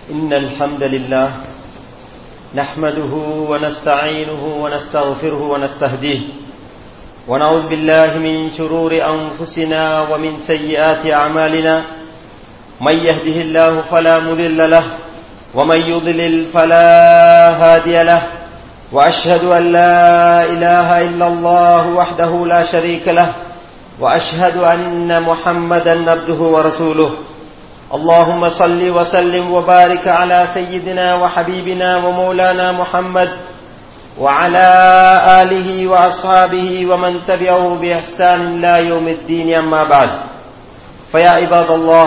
إن الحمد لله نحمده ونستعينه ونستغفره ونستهديه ونعوذ بالله من شرور أنفسنا ومن سيئات أعمالنا من يهده الله فلا مذل له ومن يضلل فلا هادي له وأشهد أن لا إله إلا الله وحده لا شريك له وأشهد أن محمدا عبده ورسوله اللهم صل وسلم وبارك على سيدنا وحبيبنا ومولانا محمد وعلى آله وأصحابه ومن تبعه بإحسان إلى يوم الدين أما بعد فيا عباد الله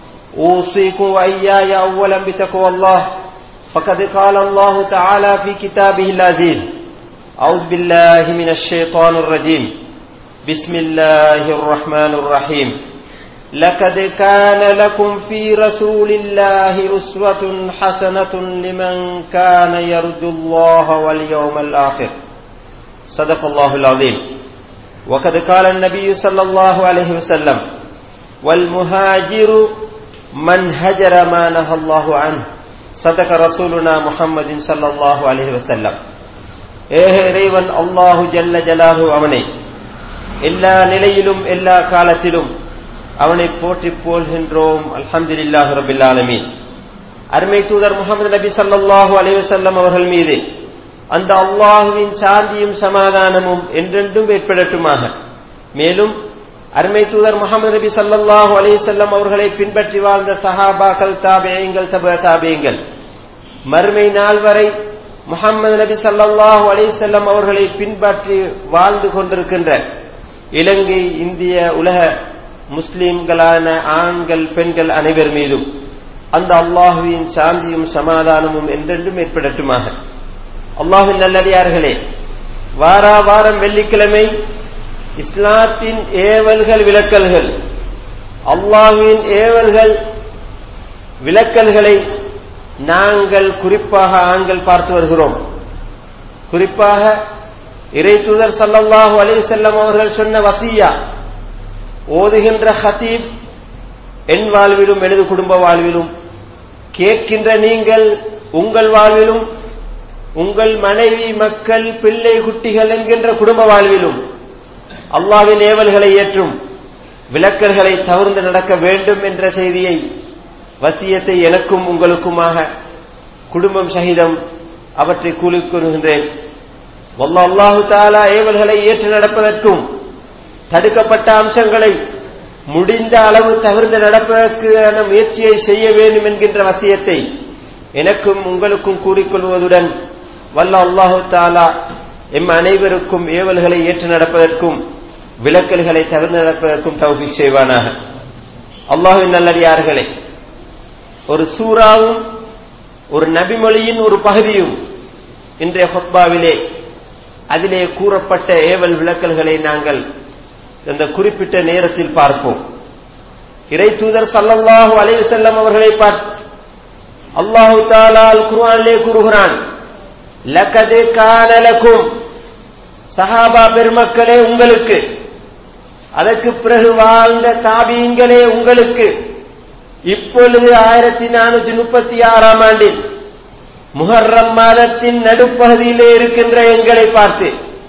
أوصيكم وإياي أولا بتقوى الله فقد قال الله تعالى في كتابه العزيز أعوذ بالله من الشيطان الرجيم بسم الله الرحمن الرحيم لقد كان لكم في رسول الله أسوة حسنة لمن كان يرجو الله واليوم الآخر صدق الله العظيم وقد قال النبي صلى الله عليه وسلم والمهاجر من هجر ما نهى الله عنه صدق رسولنا محمد صلى الله عليه وسلم ஏக இறைவன் அல்லாஹு ஜல்ல ஜலாஹு அவனை எல்லா நிலையிலும் எல்லா காலத்திலும் அவனை போற்றி போல்கின்றோம் அல்ஹம்துலில்லாஹ் ரபில் ஆலமீன் அருமை தூதர் முகமது நபி சல்லாஹூ அலைவசல்லம் அவர்கள் மீது அந்த அல்லாஹுவின் சாந்தியும் சமாதானமும் என்றென்றும் ஏற்படட்டுமாக மேலும் அருமை தூதர் முகமது நபி சல்லாஹூ அலைவசல்லம் அவர்களை பின்பற்றி வாழ்ந்த சஹாபாக்கள் தாபேயங்கள் தப தாபேயங்கள் மறுமை நாள் வரை முகமது நபி சல்லாஹூ அலைவசல்லம் அவர்களை பின்பற்றி வாழ்ந்து கொண்டிருக்கின்ற இலங்கை இந்திய உலக முஸ்லிம்களான ஆண்கள் பெண்கள் அனைவர் மீதும் அந்த அல்லாஹுவின் சாந்தியும் சமாதானமும் என்றென்றும் ஏற்படட்டுமாக அல்லாஹின் நல்லடியார்களே வாரா வாரம் வெள்ளிக்கிழமை இஸ்லாத்தின் ஏவல்கள் விளக்கல்கள் அல்லாஹுவின் ஏவல்கள் விளக்கல்களை நாங்கள் குறிப்பாக ஆண்கள் பார்த்து வருகிறோம் குறிப்பாக இறை தூதர் சல்லல்லாஹு அலிசல்லம் அவர்கள் சொன்ன வசியா ஓதுகின்ற ஹத்தீப் என் வாழ்விலும் எனது குடும்ப வாழ்விலும் கேட்கின்ற நீங்கள் உங்கள் வாழ்விலும் உங்கள் மனைவி மக்கள் பிள்ளை குட்டிகள் என்கின்ற குடும்ப வாழ்விலும் அல்லாவின் ஏவல்களை ஏற்றும் விளக்கல்களை தவிர்ந்து நடக்க வேண்டும் என்ற செய்தியை வசியத்தை எனக்கும் உங்களுக்குமாக குடும்பம் சகிதம் அவற்றை கூலிக்கொள்கின்றேன் அல்லாஹு தாலா ஏவல்களை ஏற்று நடப்பதற்கும் தடுக்கப்பட்ட அம்சங்களை முடிந்த அளவு தவிர்த்து நடப்பதற்கான முயற்சியை செய்ய வேண்டும் என்கின்ற வசியத்தை எனக்கும் உங்களுக்கும் கூறிக்கொள்வதுடன் வல்ல அல்லாஹு தாலா எம் அனைவருக்கும் ஏவல்களை ஏற்று நடப்பதற்கும் விளக்கல்களை தவிர்த்து நடப்பதற்கும் தௌஃபிக் செய்வானாக அல்லாஹின் நல்லடியார்களே ஒரு சூறாவும் ஒரு நபிமொழியின் ஒரு பகுதியும் இன்றைய ஹொத்பாவிலே அதிலே கூறப்பட்ட ஏவல் விளக்கல்களை நாங்கள் இந்த குறிப்பிட்ட நேரத்தில் பார்ப்போம் இறை தூதர் சல்லல்லாஹு அலைவு செல்லம் அவர்களை பார்த்து அல்லாஹு தாலால் குர்ஆனிலே கூறுகிறான் லக்கது கானலக்கும் சஹாபா பெருமக்களே உங்களுக்கு அதற்கு பிறகு வாழ்ந்த தாபீங்களே உங்களுக்கு இப்பொழுது ஆயிரத்தி நானூத்தி முப்பத்தி ஆறாம் ஆண்டில் முஹர்ரம் மாதத்தின் நடுப்பகுதியிலே இருக்கின்ற எங்களை பார்த்து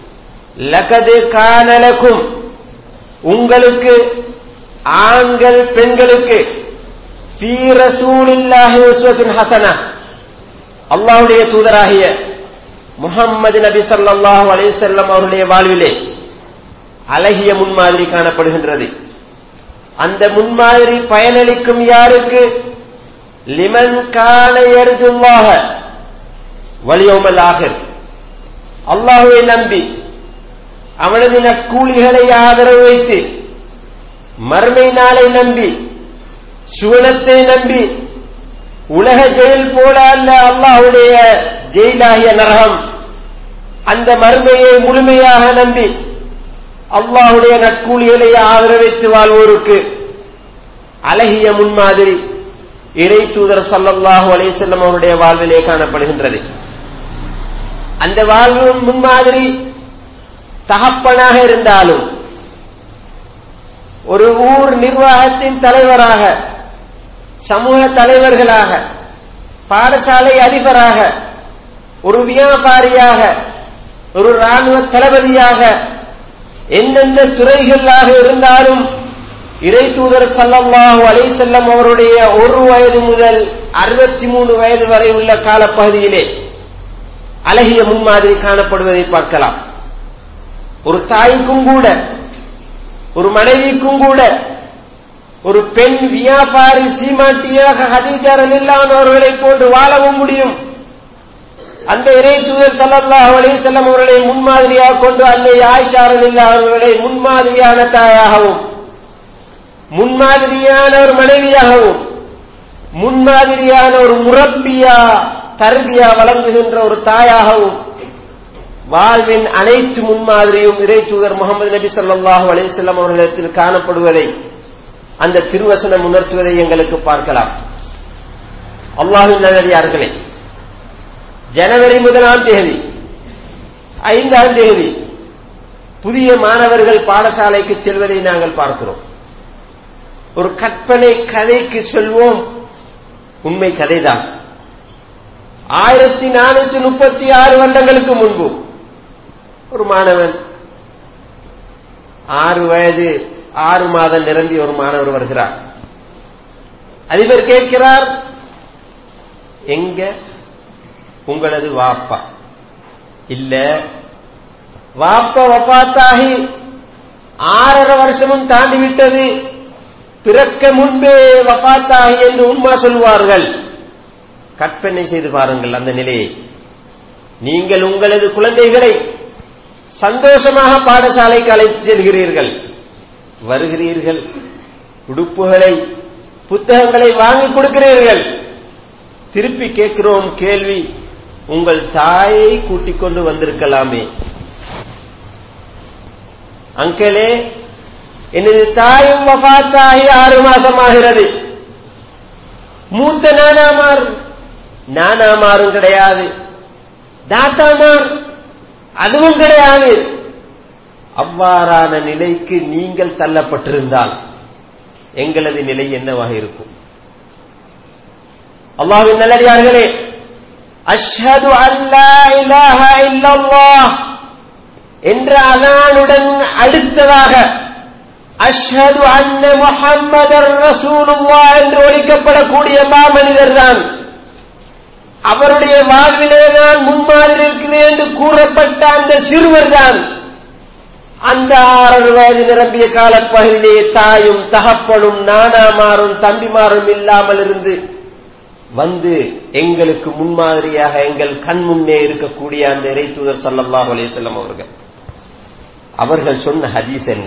லகது கானலக்கும் உங்களுக்கு ஆண்கள் பெண்களுக்கு ஹசனா அல்லாஹுடைய தூதராகிய முகம்மது நபி சல்லாஹூ அலிசல்லம் அவருடைய வாழ்விலே அழகிய முன்மாதிரி காணப்படுகின்றது அந்த முன்மாதிரி பயனளிக்கும் யாருக்கு லிமன் கால எருதுல்லாக வலியோமல் ஆகர் அல்லாஹுவை நம்பி அவனது நற்கூலிகளை ஆதரவு வைத்து மறுமை நாளை நம்பி சுவனத்தை நம்பி உலக ஜெயில் போல அல்ல அல்லாஹுடைய ஜெயிலாகிய நரகம் அந்த மறுமையை முழுமையாக நம்பி அல்லாஹுடைய நற்கூலிகளை ஆதரவித்து வாழ்வோருக்கு அழகிய முன்மாதிரி இறை தூதர் சல்லல்லாஹு அலேசல்லம் அவருடைய வாழ்விலே காணப்படுகின்றது அந்த வாழ்வு முன்மாதிரி தகப்பனாக இருந்தாலும் ஒரு ஊர் நிர்வாகத்தின் தலைவராக சமூக தலைவர்களாக பாடசாலை அதிபராக ஒரு வியாபாரியாக ஒரு ராணுவ தளபதியாக எந்தெந்த துறைகளாக இருந்தாலும் இறை தூதர் சல்லல்லாஹு அலைசல்லம் அவருடைய ஒரு வயது முதல் அறுபத்தி மூணு வயது வரை உள்ள காலப்பகுதியிலே அழகிய முன்மாதிரி காணப்படுவதை பார்க்கலாம் ஒரு தாய்க்கும் கூட ஒரு மனைவிக்கும் கூட ஒரு பெண் வியாபாரி சீமாட்டியாக ஹதீஜாரல் இல்லாதவர்களை போன்று வாழவும் முடியும் அந்த இறை தூதர் சல்லல்லாஹு அலைஹிஸ்ஸலாம் அவர்களை முன்மாதிரியாக கொண்டு அன்னை ஆயிஷாரல் இல்லா அவர்களை முன்மாதிரியான தாயாகவும் முன்மாதிரியான ஒரு மனைவியாகவும் முன்மாதிரியான ஒரு முரப்பியா தர்பியா வழங்குகின்ற ஒரு தாயாகவும் வாழ்வின் அனைத்து முன்மாதிரியும் இறை தூதர் முகமது நபி ஸல்லல்லாஹு அலைஹி வஸல்லம் அவர்களிடத்தில் காணப்படுவதை அந்த திருவசனம் உணர்த்துவதை எங்களுக்கு பார்க்கலாம் அல்லாஹின் நல்லடியார்களே ஜனவரி முதலாம் தேதி ஐந்தாம் தேதி புதிய மாணவர்கள் பாடசாலைக்கு செல்வதை நாங்கள் பார்க்கிறோம் ஒரு கற்பனை கதைக்கு சொல்வோம் உண்மை கதைதான் ஆயிரத்தி நானூத்தி முப்பத்தி ஆறு வருடங்களுக்கு முன்பு ஒரு மாணவன் ஆறு வயது ஆறு மாதம் நிரம்பி ஒரு மாணவர் வருகிறார் அதிபர் கேட்கிறார் எங்க உங்களது வாப்பா இல்ல வாப்பா வபாத்தாகி ஆறரை வருஷமும் தாண்டி விட்டது பிறக்க முன்பே வபாத்தாகி என்று உண்மா சொல்வார்கள் கற்பனை செய்து பாருங்கள் அந்த நிலையை நீங்கள் உங்களது குழந்தைகளை சந்தோஷமாக பாடசாலைக்கு அழைத்து செல்கிறீர்கள் வருகிறீர்கள் உடுப்புகளை புத்தகங்களை வாங்கி கொடுக்கிறீர்கள் திருப்பி கேட்கிறோம் கேள்வி உங்கள் தாயை கூட்டிக் கொண்டு வந்திருக்கலாமே அங்கலே எனது தாயும் வபாத்தாகி ஆறு மாசமாகிறது மூத்த நானாமார் நானாமாரும் கிடையாது தாத்தாமார் அதுவும் கிடையாது அவ்வாறான நிலைக்கு நீங்கள் தள்ளப்பட்டிருந்தால் எங்களது நிலை என்னவாக இருக்கும் அல்லாஹ்வின் நல்லடியார்களே அஷ்ஹது அல்லா இலாஹ இல்லல்லாஹ் என்ற அதானுடன் அடுத்ததாக அஷ்ஹது அன்ன முஹம்மதர் ரசூலுல்லாஹ் என்று ஒழிக்கப்படக்கூடிய மாமனிதர் தான் அவருடைய வாழ்விலே நான் முன்மாதிரி இருக்கிறேன் என்று கூறப்பட்ட அந்த சிறுவர் தான் அந்த ஆறு வயது நிரம்பிய காலப்பகுதியிலே தாயும் தகப்பனும் நானாமாரும் தம்பிமாரும் இல்லாமல் இருந்து வந்து எங்களுக்கு முன்மாதிரியாக எங்கள் கண் முன்னே இருக்கக்கூடிய அந்த இறை தூதர் சல்லல்லாஹு அலையம் அவர்கள் அவர்கள் சொன்ன ஹதீஸ் என்ன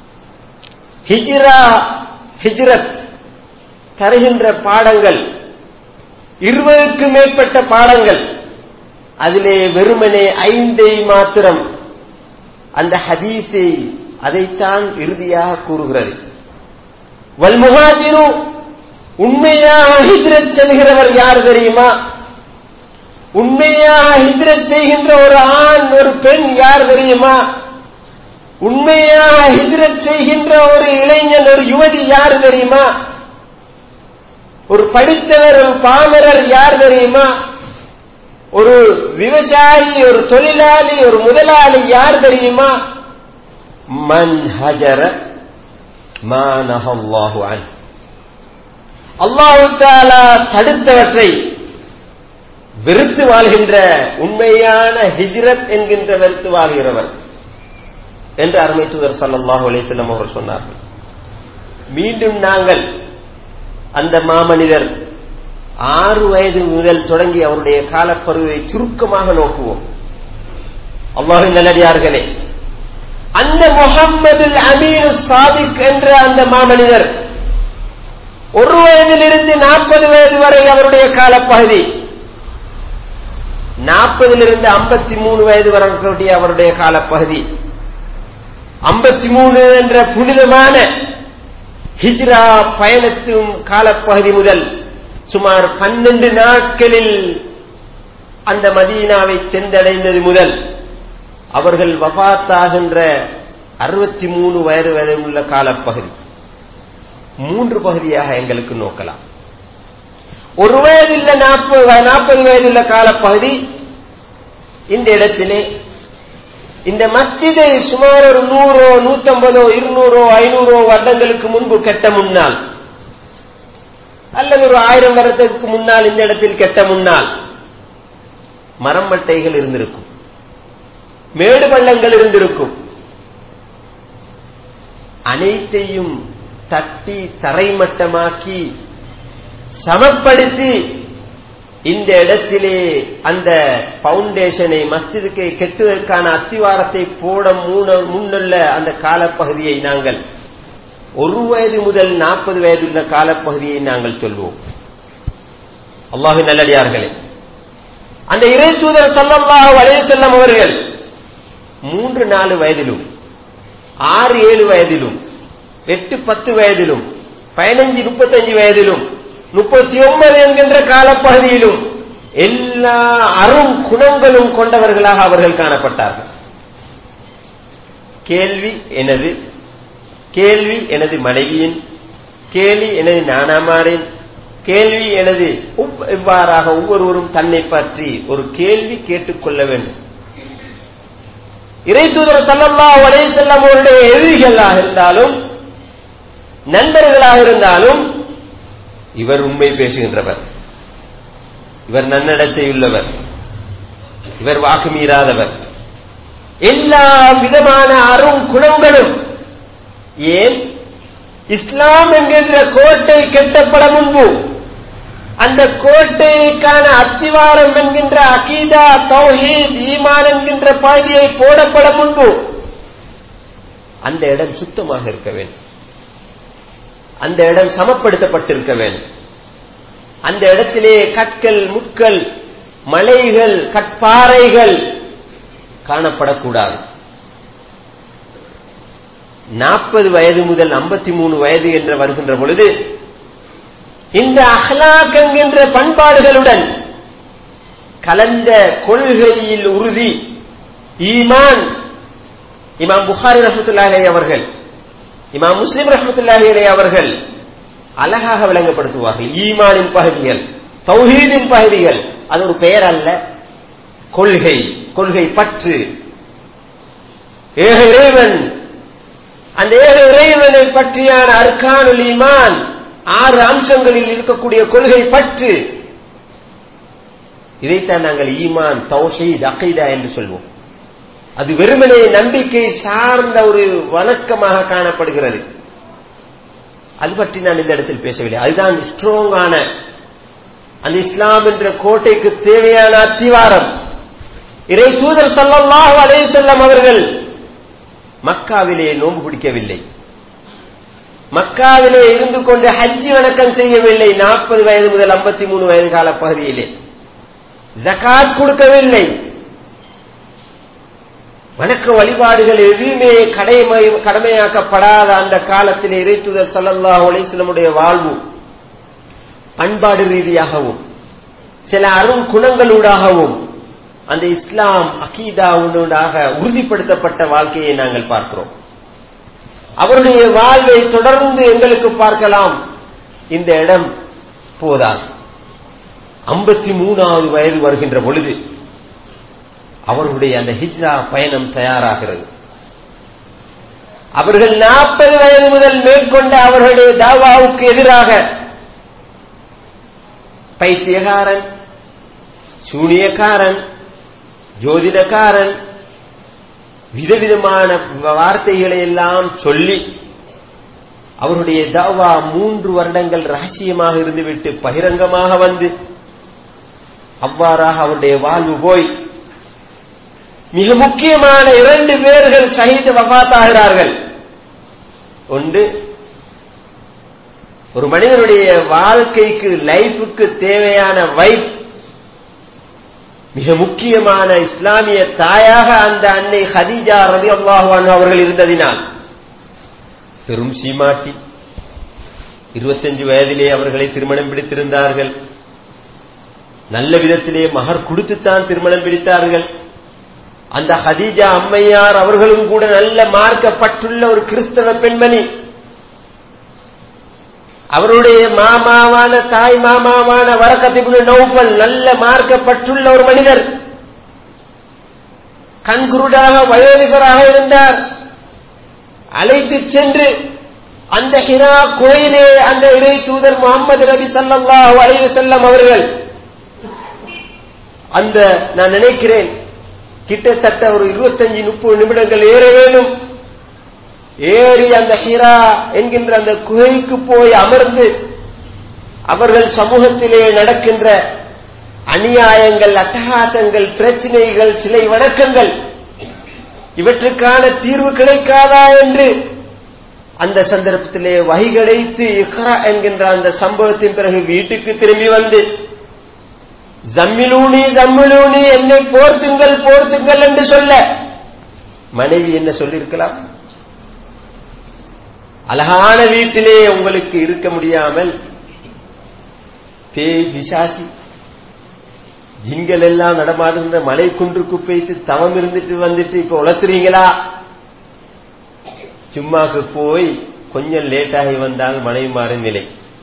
ஹிஜ்ரா ஹிஜ்ரத் தருகின்ற பாடங்கள் இருபதுக்கு மேற்பட்ட பாடங்கள் அதிலே வெறுமனே ஐந்தை மாத்திரம் அந்த ஹதீஸை அதைத்தான் இறுதியாக கூறுகிறது வல்முகாஜிரு உண்மையாக ஹிஜ்ரத் செல்கிறவர் யார் தெரியுமா உண்மையாக ஹிஜ்ரத் செய்கின்ற ஒரு ஆண் ஒரு பெண் யார் தெரியுமா உண்மையாக ஹிஜ்ரத் செய்கின்ற ஒரு இளைஞன் ஒரு யுவதி யார் தெரியுமா ஒரு படித்தவர் ஒரு பாமரர் யார் தெரியுமா ஒரு விவசாயி ஒரு தொழிலாளி ஒரு முதலாளி யார் தெரியுமா மன் ஹஜர மானஹல்லாஹு அன் அல்லாஹு தாலா தடுத்தவற்றை வெறுத்து வாழ்கின்ற உண்மையான ஹிஜ்ரத் என்கின்ற வெறுத்து வாழ்கிறவர் என்று அருமை தூதர் சல்லாஹூ அலிசல்லம் அவர்கள் சொன்னார்கள் மீண்டும் நாங்கள் அந்த மாமனிதர் ஆறு வயது முதல் தொடங்கி அவருடைய காலப்பருவை சுருக்கமாக நோக்குவோம் அல்லாஹின் நல்லடியார்களே அந்த முகம்மது அமீனு சாதிக் என்ற அந்த மாமனிதர் ஒரு வயதிலிருந்து நாற்பது வயது வரை அவருடைய காலப்பகுதி நாற்பதிலிருந்து ஐம்பத்தி மூணு வயது வரை அவருடைய காலப்பகுதி ஐம்பத்தி மூணு என்ற புனிதமான ஹிஜ்ரா பயணத்தும் காலப்பகுதி முதல் சுமார் பன்னெண்டு நாட்களில் அந்த மதீனாவை சென்றடைந்தது முதல் அவர்கள் வபாத்தாகின்ற அறுபத்தி மூணு வயது வரை உள்ள காலப்பகுதி மூன்று பகுதியாக எங்களுக்கு நோக்கலாம் ஒரு வயதுள்ள நாற்பது நாற்பது வயதுள்ள காலப்பகுதி இந்த இடத்திலே இந்த மஸ்ஜிதை சுமார் ஒரு நூறோ நூத்தம்பதோ இருநூறோ ஐநூறோ வருடங்களுக்கு முன்பு கெட்ட முன்னால் அல்லது ஒரு ஆயிரம் வருடத்துக்கு முன்னால் இந்த இடத்தில் கெட்ட முன்னால் மரம் மட்டைகள் இருந்திருக்கும் மேடு பள்ளங்கள் இருந்திருக்கும் அனைத்தையும் தட்டி தரைமட்டமாக்கி சமப்படுத்தி இந்த இடத்திலே அந்த பவுண்டேஷனை மஸ்ஜிதுக்கு கெட்டுவதற்கான அத்திவாரத்தை போட மூண முன்னுள்ள அந்த காலப்பகுதியை நாங்கள் ஒரு வயது முதல் நாற்பது வயதுள்ள காலப்பகுதியை நாங்கள் சொல்வோம் அல்லாஹு நல்லடியார்களே அந்த இறை தூதர் சல்லல்லாஹு அலைஹி செல்லம் அவர்கள் மூன்று நாலு வயதிலும் ஆறு ஏழு வயதிலும் எட்டு பத்து வயதிலும் பதினஞ்சு முப்பத்தஞ்சு வயதிலும் முப்பத்தி ஒன்பது என்கின்ற காலப்பகுதியிலும் எல்லா அரும் குணங்களும் கொண்டவர்களாக அவர்கள் காணப்பட்டார்கள் கேள்வி எனது கேள்வி எனது மனைவியின் கேள்வி எனது நானாமாரின் கேள்வி எனது இவ்வாறாக ஒவ்வொருவரும் தன்னை பற்றி ஒரு கேள்வி கேட்டுக்கொள்ள வேண்டும் இறை தூதர் சல்லல்லா வலை செல்லம் அவருடைய எதிரிகளாக இருந்தாலும் நண்பர்களாக இருந்தாலும் இவர் உண்மை பேசுகின்றவர் இவர் நன்னடத்தை உள்ளவர் இவர் வாக்கு மீறாதவர் எல்லா விதமான அரும் குணங்களும் ஏன் இஸ்லாம் என்கின்ற கோட்டை கெட்டப்பட முன்பு அந்த கோட்டைக்கான அத்திவாரம் என்கின்ற அகீதா தௌஹீத் ஈமான் என்கின்ற பகுதியை போடப்பட முன்பு அந்த இடம் சுத்தமாக இருக்க வேண்டும் அந்த இடம் சமப்படுத்தப்பட்டிருக்க வேண்டும் அந்த இடத்திலே கற்கள் முட்கள் மலைகள் கற்பாறைகள் காணப்படக்கூடாது நாற்பது வயது முதல் ஐம்பத்தி மூணு வயது என்று வருகின்ற பொழுது இந்த அஹ்லாக் என்கின்ற பண்பாடுகளுடன் கலந்த கொள்கையில் உறுதி ஈமான் இமாம் புகாரி ரஹமத்துல்லாஹே அவர்கள் இமாம் முஸ்லிம் ரஹமத்துல்லாஹே அவர்கள் அழகாக விளங்கப்படுத்துவார்கள் ஈமானின் பகுதிகள் தௌஹீதின் பகுதிகள் அது ஒரு பெயர் அல்ல கொள்கை கொள்கை பற்று ஏக இறைவன் அந்த ஏக இறைவனை பற்றியான அர்கானுல் ஈமான் ஆறு அம்சங்களில் இருக்கக்கூடிய கொள்கை பற்று இதைத்தான் நாங்கள் ஈமான் தௌஹீத் அகைதா என்று சொல்வோம் அது வெறுமனே நம்பிக்கை சார்ந்த ஒரு வணக்கமாக காணப்படுகிறது அது பற்றி நான் இந்த இடத்தில் பேசவில்லை அதுதான் ஸ்ட்ராங்கான அந்த இஸ்லாம் என்ற கோட்டைக்கு தேவையான அத்திவாரம் இறை தூதர் சல்லல்லாஹு அலைஹி செல்லம் அவர்கள் மக்காவிலே நோன்பு பிடிக்கவில்லை மக்காவிலே இருந்து கொண்டு ஹஜ்ஜி வணக்கம் செய்யவில்லை நாற்பது வயது முதல் ஐம்பத்தி மூணு வயது கால பகுதியிலே ஜகாத் கொடுக்கவில்லை வணக்க வழிபாடுகள் எதுவுமே கடமை கடமையாக்கப்படாத அந்த காலத்தில் இறைத்துதர் சல்லல்லாஹ் அலிஸ்லமுடைய வாழ்வு பண்பாடு ரீதியாகவும் சில அரும் குணங்களூடாகவும் அந்த இஸ்லாம் அகீதாவுடாக உறுதிப்படுத்தப்பட்ட வாழ்க்கையை நாங்கள் பார்க்கிறோம் அவருடைய வாழ்வை தொடர்ந்து எங்களுக்கு பார்க்கலாம் இந்த இடம் போதான் ஐம்பத்தி மூணாவது வயது வருகின்ற பொழுது அவர்களுடைய அந்த ஹிஜ்ரா பயணம் தயாராகிறது அவர்கள் நாற்பது வயது முதல் மேற்கொண்ட அவர்களுடைய தாவாவுக்கு எதிராக பைத்தியகாரன் சூனியக்காரன் ஜோதிடக்காரன் விதவிதமான வார்த்தைகளை எல்லாம் சொல்லி அவருடைய தாவா மூன்று வருடங்கள் ரகசியமாக இருந்துவிட்டு பகிரங்கமாக வந்து அவ்வாறாக அவருடைய வாழ்வு போய் மிக முக்கியமான இரண்டு பேர்கள் சகித வபாத்தாகிறார்கள் ஒன்று ஒரு மனிதனுடைய வாழ்க்கைக்கு லைஃபுக்கு தேவையான வைஃப் மிக முக்கியமான இஸ்லாமிய தாயாக அந்த அன்னை ஹதீஜா ரதி அல்லாஹான் அவர்கள் இருந்ததினால் பெரும் சீமாட்டி இருபத்தஞ்சு வயதிலே அவர்களை திருமணம் பிடித்திருந்தார்கள் நல்ல விதத்திலே மகர் கொடுத்துத்தான் திருமணம் பிடித்தார்கள் அந்த ஹதீஜா அம்மையார் அவர்களும் கூட நல்ல மார்க்கப்பட்டுள்ள ஒரு கிறிஸ்தவ பெண்மணி அவருடைய மாமாவான தாய் மாமாவான வரக்கத்திபுன் நௌஃபல் நல்ல மார்க்கப்பட்டுள்ள ஒரு மனிதர் கண்குருடாக வயோதிபராக இருந்தார் அழைத்து சென்று அந்த ஹிரா கோயிலே அந்த இறை தூதர் முகமது நபி சல்லாஹூ அலைவு செல்லம் அவர்கள் அந்த நான் நினைக்கிறேன் கிட்டத்தட்ட ஒரு இருபத்தஞ்சு முப்பது நிமிடங்கள் ஏற வேணும் ஏறி அந்த ஹிரா என்கின்ற அந்த குகைக்கு போய் அமர்ந்து அவர்கள் சமூகத்திலே நடக்கின்ற அநியாயங்கள் அட்டகாசங்கள் பிரச்சனைகள் சிலை வணக்கங்கள் இவற்றுக்கான தீர்வு கிடைக்காதா என்று அந்த சந்தர்ப்பத்திலே வகை கிடைத்து இக்ரா என்கின்ற அந்த சம்பவத்தின் பிறகு வீட்டுக்கு திரும்பி வந்து ஜம்மிலூனி ஜம்மிலூனி என்னை போர்த்துங்கள் போர்த்துங்கள் என்று சொல்ல மனைவி என்ன சொல்லியிருக்கலாம் அழகான வீட்டிலே உங்களுக்கு இருக்க முடியாமல் பேய் பிசாசி ஜிங்கள் எல்லாம் நடமாடுகின்ற மலை குன்றுக்கு போயிட்டு தவம் இருந்துட்டு வந்துட்டு இப்ப உளத்துறீங்களா சும்மாக்கு போய் கொஞ்சம் லேட்டாகி வந்தால் மனைவிமாரின் நிலை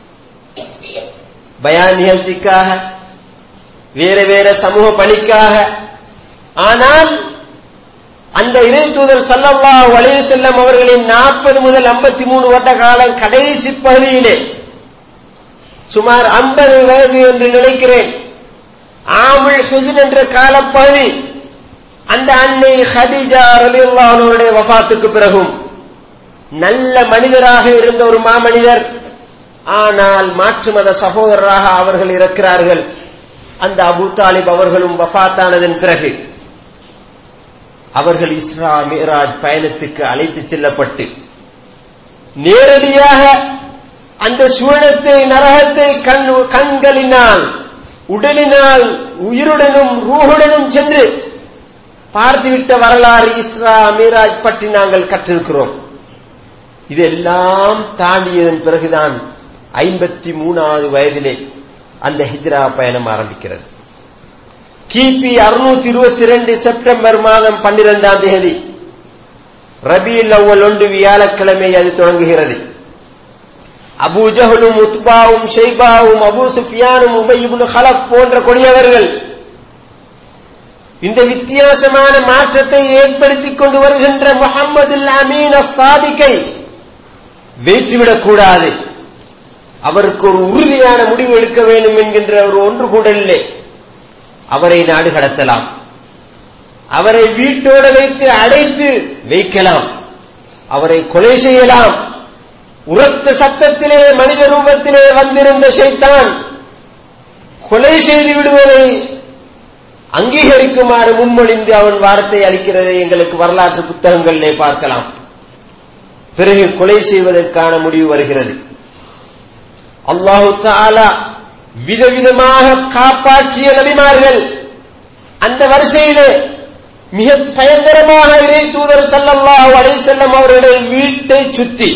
பயான் நிகழ்ச்சிக்காக வேற வேற சமூக பணிக்காக ஆனால் அந்த இறை தூதர் சல்லல்லா வளைவு செல்லம் அவர்களின் நாற்பது முதல் ஐம்பத்தி மூணு வருட காலம் கடைசி பகுதியிலே சுமார் ஐம்பது வயது என்று நினைக்கிறேன் ஆமுல் ஹுசன் என்ற காலப்பகுதி அந்த அன்னை ஹதிஜா ரலியுல்லாஹனுடைய வஃபாத்துக்கு பிறகும் நல்ல மனிதராக இருந்த ஒரு மாமனிதர் ஆனால் மாற்று மத சகோதரராக அவர்கள் இருக்கிறார்கள் அந்த அபு தாலிப் அவர்களும் வஃபாத்தானதன் பிறகு அவர்கள் இஸ்ரா மிராஜ் பயணத்துக்கு அழைத்து செல்லப்பட்டு நேரடியாக அந்த சுவனத்தை நரகத்தை கண் கண்களினால் உடலினால் உயிருடனும் ரூஹுடனும் சென்று பார்த்துவிட்ட வரலாறு இஸ்ரா மீராஜ் பற்றி நாங்கள் கற்றிருக்கிறோம் இதெல்லாம் தாண்டியதன் பிறகுதான் ஐம்பத்தி மூணாவது வயதிலே அந்த ஹிஜ்ரா பயணம் ஆரம்பிக்கிறது கிபி அறுநூத்தி இருபத்தி ரெண்டு செப்டம்பர் மாதம் பன்னிரெண்டாம் தேதி ரபியுல் அவ்வல் ஒன்று வியாழக்கிழமை அது தொடங்குகிறது அபூஜஹலும் உத்பாவும் ஷெய்பாவும் அபு சுஃபியானும் உபயிபுன் ஹலப் போன்ற கொடியவர்கள் இந்த வித்தியாசமான மாற்றத்தை ஏற்படுத்திக் கொண்டு வருகின்ற முகமது அமீன் சாதிக்கை வைத்துவிடக் அவருக்கு ஒரு உறுதியான முடிவு எடுக்க வேண்டும் என்கின்ற ஒரு ஒன்று கூடலிலே அவரை நாடு கடத்தலாம் அவரை வீட்டோடு வைத்து அடைத்து வைக்கலாம் அவரை கொலை செய்யலாம் உரத்த சத்தத்திலே மனித ரூபத்திலே வந்திருந்த ஷைத்தான் கொலை செய்து விடுவதை அங்கீகரிக்குமாறு முன்மொழிந்து அவன் வார்த்தை அளிக்கிறதை எங்களுக்கு வரலாற்று புத்தகங்களிலே பார்க்கலாம் பிறகு கொலை செய்வதற்கான முடிவு வருகிறது அல்லாஹு தாலா விதவிதமாக காப்பாற்றிய நபிமார்கள் அந்த வரிசையிலே மிக பயங்கரமாக இறை தூதர் சல்லல்லாஹு அலை செல்லம் அவருடைய வீட்டை சுற்றி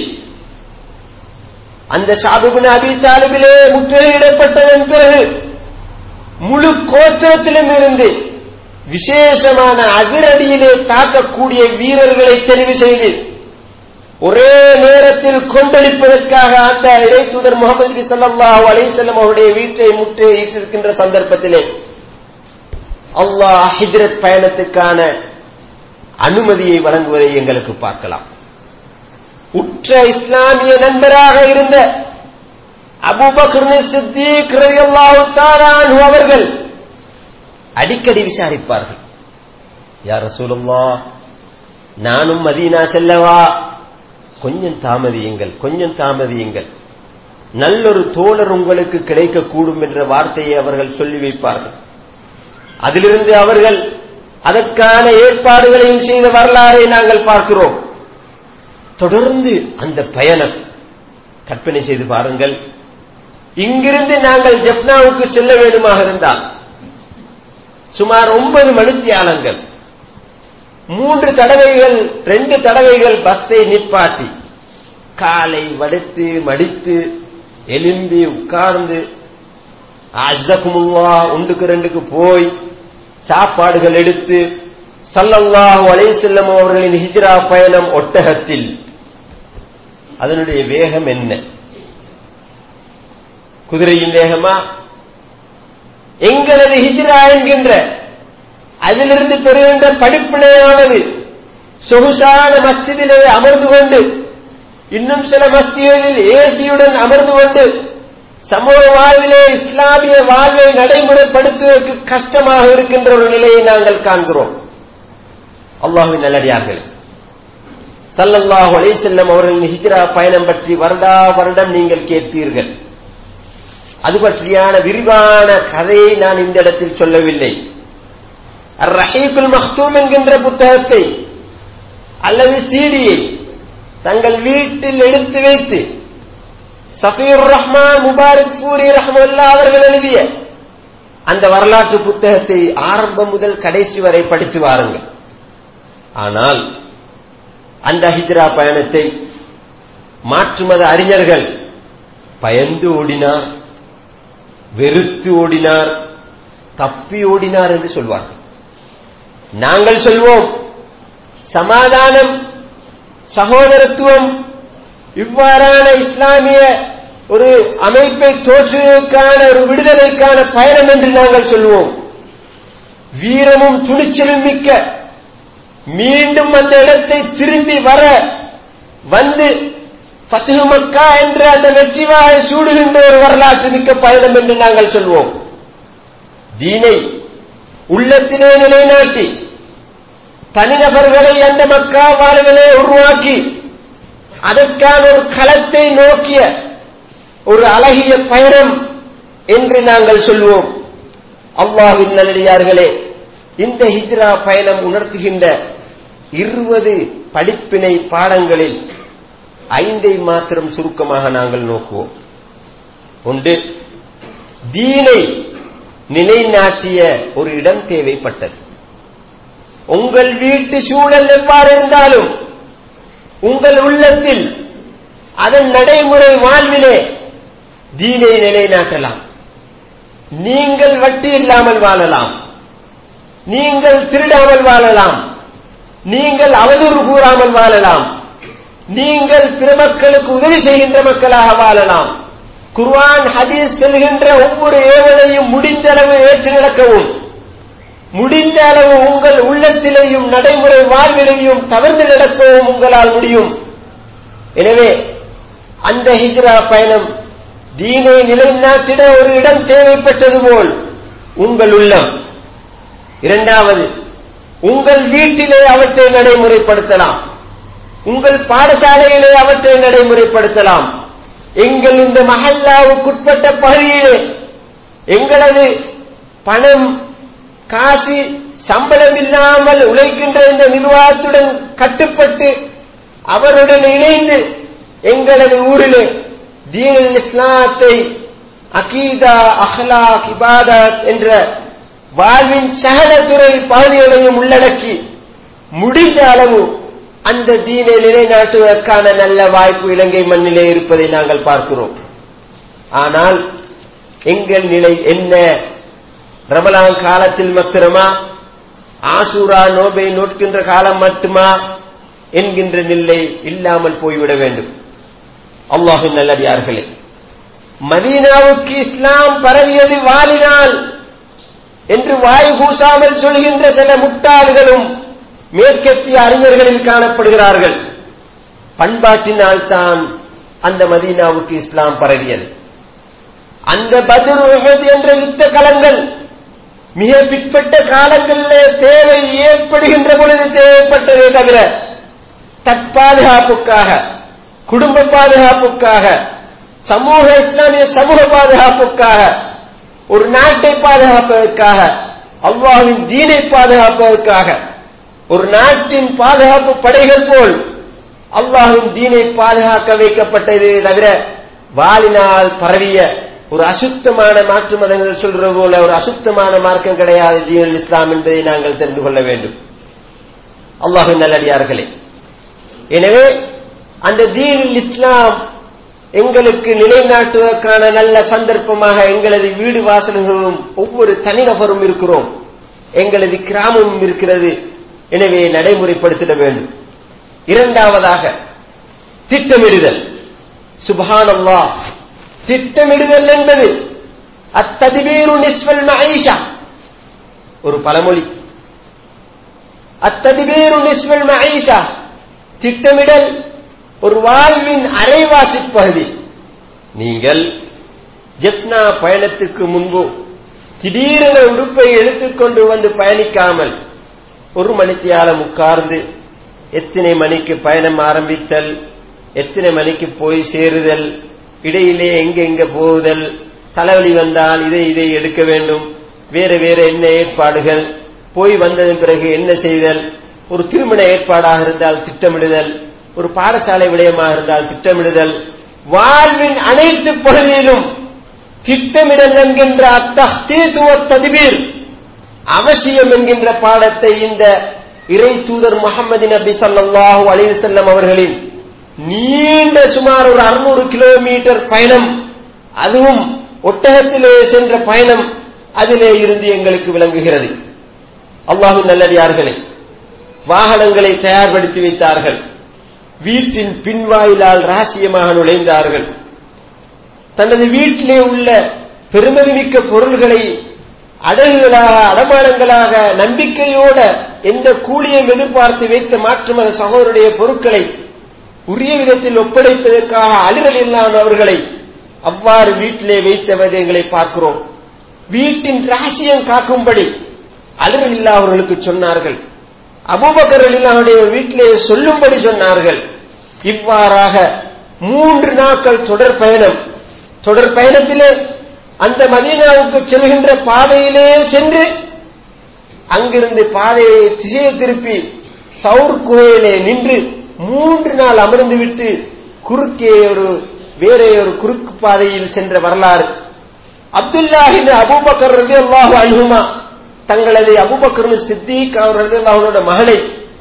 அந்த ஷாபிபின் அபி தாலிபிலே முற்றுகையிடப்பட்டதன் பிறகு முழு கோத்திரத்திலும் இருந்து விசேஷமான அதிரடியிலே தாக்கக்கூடிய வீரர்களை தெரிவு செய்து ஒரே நேரத்தில் கொண்டளிப்பதற்காக அந்த இறை தூதர் முகமது நபி ஸல்லல்லாஹு அலைஹி வஸல்லம் அவருடைய வீட்டை முற்றுகையிட்டிருக்கின்ற சந்தர்ப்பத்திலே அல்லாஹ் ஹிஜ்ரத் பயணத்துக்கான அனுமதியை வழங்குவதை எங்களுக்கு பார்க்கலாம் உற்ற இஸ்லாமிய நண்பராக இருந்த அபூபக்கர் சித்திக் ரலியல்லாஹு தஆலா அன்ஹு அவர்கள் அடிக்கடி விசாரிப்பார்கள் யார் ரசூலுல்லாஹ் நானும் மதீனா செல்லவா கொஞ்சம் தாமதியுங்கள் கொஞ்சம் தாமதியுங்கள் நல்லொரு தோழர் உங்களுக்கு கிடைக்கக்கூடும் என்ற வார்த்தையை அவர்கள் சொல்லி வைப்பார்கள் அதிலிருந்து அவர்கள் அதற்கான ஏற்பாடுகளையும் செய்த வரலாறை நாங்கள் பார்க்கிறோம் தொடர்ந்து அந்த பயணம் கற்பனை செய்து பாருங்கள் இங்கிருந்து நாங்கள் ஜப்னாவுக்கு செல்ல வேண்டுமாக இருந்தால் சுமார் ஒன்பது மணித்தியாலங்கள் மூன்று தடவைகள் ரெண்டு தடவைகள் பஸ்ஸை நிப்பாட்டி காலை வடித்து மடித்து எலும்பி உட்கார்ந்து அஜகுமுல்லா ஒன்றுக்கு ரெண்டுக்கு போய் சாப்பாடுகள் எடுத்து சல்லல்லாஹு அலைஹி செல்லம் அவர்களின் ஹிஜ்ரா பயணம் ஒட்டகத்தில் அதனுடைய வேகம் என்ன குதிரையின் வேகமா எங்களது ஹிஜ்ரா என்கின்ற அதிலிருந்து பெறுகின்ற படிப்பினையானது சொகுசான மஸ்ஜிதிலே அமர்ந்து கொண்டு இன்னும் சில மஸ்திகளில் ஏசியுடன் அமர்ந்து கொண்டு சமூக வாழ்விலே இஸ்லாமிய வாழ்வை நடைமுறைப்படுத்துவதற்கு கஷ்டமாக இருக்கின்ற ஒரு நிலையை நாங்கள் காண்கிறோம் அல்லாஹுவின் நல்லடியார்கள் சல்லல்லாஹு அலைஹிஸ்ஸல்லம் அவர்களின் ஹிஜ்ரா பயணம் பற்றி வருடா வருடம் நீங்கள் கேட்பீர்கள் அது பற்றியான விரிவான கதையை நான் இந்த இடத்தில் சொல்லவில்லை அர் ரஹீகுல் மக்தூம் என்கின்ற புத்தகத்தை அல்லது சீடியை தங்கள் வீட்டில் எடுத்து வைத்து சஃபீர் ரஹ்மான் முபாரக் சூரி ரஹ்மல்லா அவர்கள் எழுதிய அந்த வரலாற்று புத்தகத்தை ஆரம்பம் முதல் கடைசி வரை படித்து வாருங்கள் ஆனால் அந்த ஹிஜ்ரா பயணத்தை மாற்றுமத அறிஞர்கள் பயந்து ஓடினார் வெறுத்து ஓடினார் தப்பி ஓடினார் என்று சொல்வார்கள் நாங்கள் சொல்வோம் சமாதானம் சகோதரத்துவம் இவ்வாறான இஸ்லாமிய ஒரு அமைப்பை தோற்றுவதற்கான ஒரு விடுதலைக்கான பயணம் என்று நாங்கள் சொல்வோம் வீரமும் துணிச்சலும் மிக்க மீண்டும் அந்த இடத்தை திரும்பி வர வந்து ஃபத்துஹு மக்கா என்ற அந்த வெற்றிவாக சூடுகின்ற ஒரு வரலாற்று மிக்க பயணம் என்று நாங்கள் சொல்வோம் தீனை உள்ளத்திலே நிலைநாட்டி தனிநபர்களை அந்த மக்கா வாழ்விலே உருவாக்கி அதற்கான ஒரு களத்தை நோக்கிய ஒரு அழகிய பயணம் என்று நாங்கள் சொல்வோம் அல்லாஹின் நல்லடியார்களே இந்த ஹிஜ்ரா பயணம் உணர்த்துகின்ற இருபது படிப்பினை பாடங்களில் ஐந்தை மாத்திரம் சுருக்கமாக நாங்கள் நோக்குவோம் ஒன்று தீனை நிலைநாட்டிய ஒரு இடம் தேவைப்பட்டது உங்கள் வீட்டு சூழல் எவ்வாறு இருந்தாலும் உங்கள் உள்ளத்தில் அதன் நடைமுறை வாழ்விலே தீனை நிலைநாட்டலாம் நீங்கள் வட்டி இல்லாமல் வாழலாம் நீங்கள் திருடாமல் வாழலாம் நீங்கள் அவதூறு கூறாமல் வாழலாம் நீங்கள் பிற மக்களுக்கு உதவி செய்கின்ற மக்களாக வாழலாம் குர்ஆன் ஹதீஸ் செல்கின்ற ஒவ்வொரு ஏவலையும் முடிந்த அளவு ஏற்று நடக்கவும் முடிந்த அளவு உங்கள் உள்ளத்திலேயும் நடைமுறை வாழ்விலையும் தவிர்த்து நடக்கவும் உங்களால் முடியும் எனவே அந்த ஹிஜ்ரா பயணம் தீனை நிலைநாட்டிட ஒரு இடம் தேவைப்பட்டது போல் உங்கள் உள்ளம் இரண்டாவது உங்கள் வீட்டிலே அவற்றை நடைமுறைப்படுத்தலாம் உங்கள் பாடசாலையிலே அவற்றை நடைமுறைப்படுத்தலாம் எங்கள் இந்த மஹல்லாவுக்குட்பட்ட பகுதியிலே எங்களது பணம் காசு சம்பளம் இல்லாமல் உழைக்கின்ற இந்த நிர்வாகத்துடன் கட்டுப்பட்டு அவருடன் இணைந்து எங்களது ஊரிலே தீனல் இஸ்லாத்தை அகீதா அஹ்லாக் இபாதத் என்ற வாழ்வின் சகல துறை பகுதிகளையும் உள்ளடக்கி முடிந்த அளவு அந்த தீனை நிலைநாட்டுவதற்கான நல்ல வாய்ப்பு இலங்கை மண்ணிலே இருப்பதை நாங்கள் பார்க்கிறோம் ஆனால் எங்கள் நிலை என்ன ரமலான் காலத்தில் மாத்திரமா ஆசூரா நோபை நோட்கின்ற காலம் மட்டுமா என்கின்ற நிலை இல்லாமல் போய்விட வேண்டும் அல்லாஹின் நல்லடியார்களே மதீனாவுக்கு இஸ்லாம் பரவியது வாலினால் என்று வாய் கூசாமல் சொல்கின்ற சில முட்டாள்களும் மேற்கத்திய அறிஞர்களில் காணப்படுகிறார்கள் பண்பாட்டினால் தான் அந்த மதீனாவுக்கு இஸ்லாம் பரவியது அந்த பத்ர் உஹத் என்ற யுத்த களங்கள் மிக பிற்பட்ட காலங்களில் தேவை ஏற்படுகின்ற பொழுது தேவைப்பட்டதே தவிர தற்பாதுகாப்புக்காக குடும்ப பாதுகாப்புக்காக சமூக இஸ்லாமிய சமூக பாதுகாப்புக்காக ஒரு நாட்டை பாதுகாப்பதற்காக அல்லாஹின் தீனை பாதுகாப்பதற்காக ஒரு நாட்டின் பாதுகாப்பு படைகள் போல் அல்லாஹின் தீனை பாதுகாக்க வைக்கப்பட்டது தவிர வாலினால் பரவிய ஒரு அசுத்தமான மாற்று மதங்கள் சொல்றது போல ஒரு அசுத்தமான மார்க்கம் கிடையாது தீனுல் இஸ்லாம் என்பதை நாங்கள் தெரிந்து கொள்ள வேண்டும் அல்லாஹின் நல்லடியார்களே எனவே அந்த தீனுல் இஸ்லாம் எங்களுக்கு நிலைநாட்டுவதற்கான நல்ல சந்தர்ப்பமாக எங்களது வீடு வாசல்களும் ஒவ்வொரு தனிநபரும் இருக்கிறோம் எங்களது கிராமமும் இருக்கிறது எனவே நடைமுறைப்படுத்திட வேண்டும் இரண்டாவதாக திட்டமிடுதல் சுபஹான் அல்லா திட்டமிடுதல் என்பது அத்ததிபீரு நிஸ்வல் மஐஷா ஒரு பழமொழி அத்ததிபீரு நிஸ்வல் மஐஷா திட்டமிடல் ஒரு வாழ்வின் அரைவாசி பகுதி நீங்கள் ஜெப்னா பயணத்துக்கு முன்பு திடீரென உடுப்பை எடுத்துக்கொண்டு வந்து பயணிக்காமல் ஒரு மணித்தியாலம் உட்கார்ந்து எத்தனை மணிக்கு பயணம் ஆரம்பித்தல் எத்தனை மணிக்கு போய் சேருதல் இடையிலே எங்க எங்க போகுதல் தலைவலி வந்தால் இதை இதை எடுக்க வேண்டும் வேற வேற என்ன ஏற்பாடுகள் போய் வந்ததன் பிறகு என்ன செய்தல் ஒரு திருமண ஏற்பாடாக இருந்தால் திட்டமிடுதல் ஒரு பாடசாலை விடயமாக இருந்தால் திட்டமிடுதல் வாழ்வின் அனைத்து பகுதியிலும் திட்டமிடல் என்கின்ற அத்தீத்துவ ததிபீர் அவசியம் என்கின்ற பாடத்தை இந்த இறை தூதர் முகமது நபி சல்லாஹூ அலிவு செல்லம் அவர்களின் நீண்ட சுமார் ஒரு அறுநூறு கிலோமீட்டர் பயணம் அதுவும் ஒட்டகத்திலே சென்ற பயணம் அதிலே இருந்து எங்களுக்கு விளங்குகிறது அல்லாஹு நல்லடியார்களே வாகனங்களை தயார்படுத்தி வைத்தார்கள் வீட்டின் பின்வாயிலால் ரகசியமாக நுழைந்தார்கள் தனது வீட்டிலே உள்ள பெருமதிமிக்க பொருள்களை அடகுகளாக அடமானங்களாக நம்பிக்கையோட எந்த கூலியும் எதிர்பார்த்து வைத்த மாற்று மத சகோதருடைய பொருட்களை உரிய விதத்தில் ஒப்படைப்பதற்காக அலுவல் இல்லாத அவர்களை அவ்வாறு வீட்டிலே வைத்தவர்களை பார்க்கிறோம் வீட்டின் ரகசியம் காக்கும்படி அலுவல் இல்லாதவர்களுக்கு சொன்னார்கள் அபுபக்கர் இல்லாவுடைய வீட்டிலே சொல்லும்படி சொன்னார்கள் இவ்வாறாக மூன்று நாட்கள் தொடர் பயணம் தொடர் பயணத்திலே அந்த மதீனாவுக்கு செல்கின்ற பாதையிலே சென்று அங்கிருந்து பாதையை திசையை திருப்பி சவுர் குகையிலே நின்று மூன்று நாள் அமர்ந்து விட்டு குறுக்கே ஒரு வேற ஒரு குறுக்கு பாதையில் சென்ற வரலாறு அப்துல்லாஹின் அபூபக்கர் ரதி அல்லாஹு அனுகுமா தங்களது அபுபக்கர் சித்திக் அவர் ரதி அல்லாஹனோட மகனை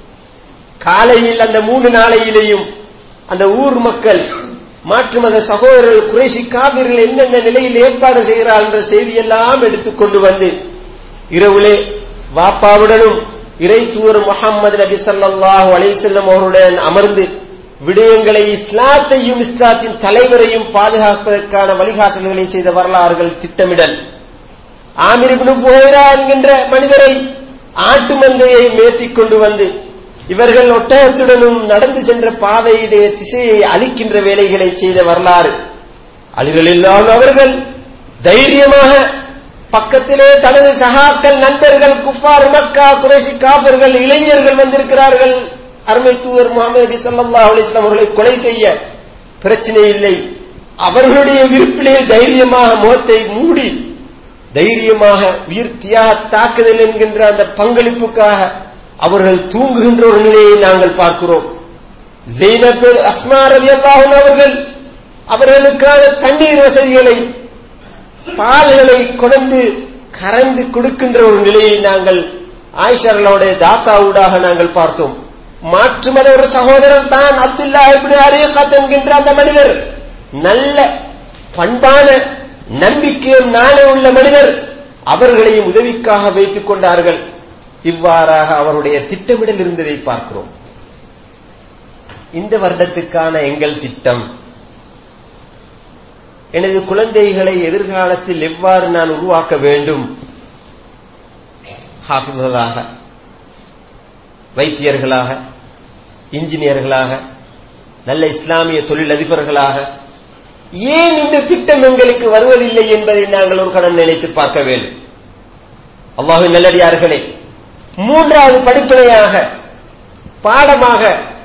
காலையில் அந்த மூணு நாளையிலேயும் அந்த ஊர் மக்கள் மாற்று மத சகோதரர்கள் குறைசி காவிர்கள் என்னென்ன நிலையில் ஏற்பாடு செய்கிறார் என்ற செய்தியெல்லாம் எடுத்துக்கொண்டு வந்து இரவுலே வாப்பாவுடனும் இறை தூர் முகமது நபி சல்லாஹூ அலிசல்லம் அவருடன் அமர்ந்து விடயங்களை இஸ்லாத்தையும் இஸ்லாத்தின் தலைவரையும் பாதுகாப்பதற்கான வழிகாட்டல்களை செய்த வரலாறுகள் திட்டமிடல் ஆமிர்பினு புகைரா என்கின்ற மனிதரை ஆட்டு மந்தையை மேற்றிக் கொண்டு வந்து இவர்கள் ஒட்டகத்துடனும் நடந்து சென்ற பாதையுடைய திசையை அளிக்கின்ற வேலைகளை செய்த வரலாறு அலிகளில்லான அவர்கள் தைரியமாக பக்கத்திலே தனது சகாக்கள் நண்பர்கள் குஃபார் மக்கா குறைசி காப்பர்கள் இளைஞர்கள் வந்திருக்கிறார்கள் அருமை தூதர் முகமது நபி சல்லா அலிஸ்லாம் அவர்களை கொலை செய்ய பிரச்சனை இல்லை அவர்களுடைய விருப்பிலே தைரியமாக முகத்தை மூடி தைரியமாக உயிர் தியாக தாக்குதல் என்கின்ற அந்த பங்களிப்புக்காக அவர்கள் தூங்குகின்ற ஒரு நிலையை நாங்கள் பார்க்கிறோம் ஜெய்னப் அஸ்மா ரதி அவர்கள் அவர்களுக்கான தண்ணீர் வசதிகளை பால்களை கொண்டு கறந்து கொடுக்கின்ற ஒரு நிலையை நாங்கள் ஆயிஷர்களுடைய தாத்தாவூடாக நாங்கள் பார்த்தோம் மாற்று மத ஒரு சகோதரர் தான் அப்துல்லா அரியகாத் என்கின்ற அந்த மனிதர் நல்ல பண்பான நம்பிக்கையும் நாளே உள்ள மனிதர் அவர்களையும் உதவிக்காக வைத்துக் கொண்டார்கள் இவ்வாறாக அவருடைய திட்டமிடல் இருந்ததை பார்க்கிறோம் இந்த வருடத்துக்கான எங்கள் திட்டம் எனது குழந்தைகளை எதிர்காலத்தில் எவ்வாறு நான் உருவாக்க வேண்டும் ஹாஃபிதர்களாக வைத்தியர்களாக இன்ஜினியர்களாக நல்ல இஸ்லாமிய தொழிலதிபர்களாக ஏன் இந்த திட்டம் எங்களுக்கு வருவதில்லை என்பதை நாங்கள் ஒரு கடன் நினைத்து பார்க்க வேண்டும் அல்லாஹு நல்லடியார்களே மூன்றாவது படிப்பினையாக பாடமாக